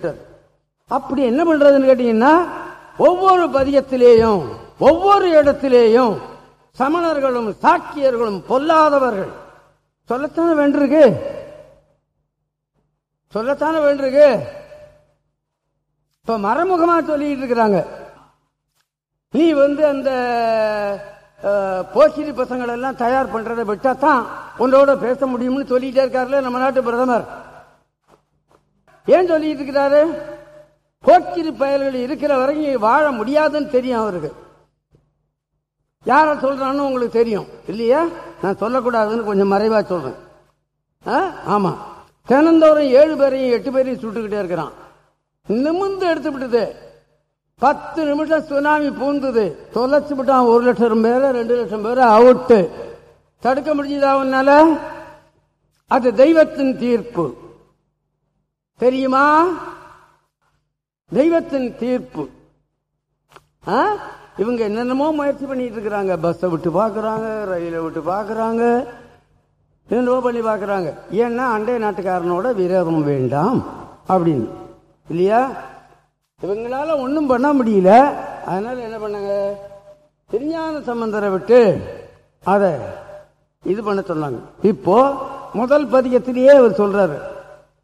விட்டார் அப்படி என்ன பண்றதுன்னு கேட்டீங்கன்னா ஒவ்வொரு பதியத்திலேயும் ஒவ்வொரு இடத்திலேயும் சமணர்களும் சாக்கியர்களும் பொல்லாதவர்கள் சொல்லத்தானே வேண்டிருக்கு சொல்லத்தானே வேண்டிருக்கு இப்ப மறைமுகமா சொல்லிட்டு இருக்கிறாங்க நீ வந்து அந்த அஹ், போக்கிரி பசங்களை எல்லாம் தயார் பண்றதை விட்டா தான் உன்னோட பேச முடியும்னு சொல்லிட்டே இருக்காருல்ல நம்ம நாட்டு பிரதமர் ஏன் சொல்லிட்டு இருக்கிறாரு போக்கிரி பயல்கள் இருக்கிற வரைக்கும் வாழ முடியாதுன்னு தெரியும் அவருக்கு யார சொல்றான்னு உங்களுக்கு தெரியும் இல்லையா நான் சொல்லக்கூடாதுன்னு கொஞ்சம் மறைவா சொல்றேன் ஆ? ஆமா தினந்தோறும் ஏழு பேரையும் எட்டு பேரையும் சுட்டுக்கிட்டே இருக்கிறான் நிமிந்து எடுத்து விட்டது பத்து நிமிஷம் சுனாமி பூந்தது தொலைச்சு விட்டான் ஒரு லட்சம் பேரை ரெண்டு லட்சம் பேரை அவுட்டு தடுக்க முடிஞ்சதா உன்னால அது தெய்வத்தின் தீர்ப்பு தெரியுமா தெய்வத்தின் தீர்ப்பு ஆ? இவங்க என்னென்னமோ முயற்சி பண்ணிட்டு இருக்கிறாங்க பஸ்ஸை விட்டு பார்க்கறாங்க ரயிலை விட்டு பார்க்கறாங்க என்னவோ பண்ணி பார்க்கறாங்க ஏன்னா அண்டை நாட்டுக்காரனோட விரோதம் வேண்டாம் அப்படின்னு இல்லையா இவங்களால ஒன்றும் பண்ண முடியல அதனால என்ன பண்ணாங்க திருஞான சம்பந்தரை விட்டு அதை இது பண்ண சொன்னாங்க இப்போ முதல் பதிகத்திலேயே அவர் சொல்றாரு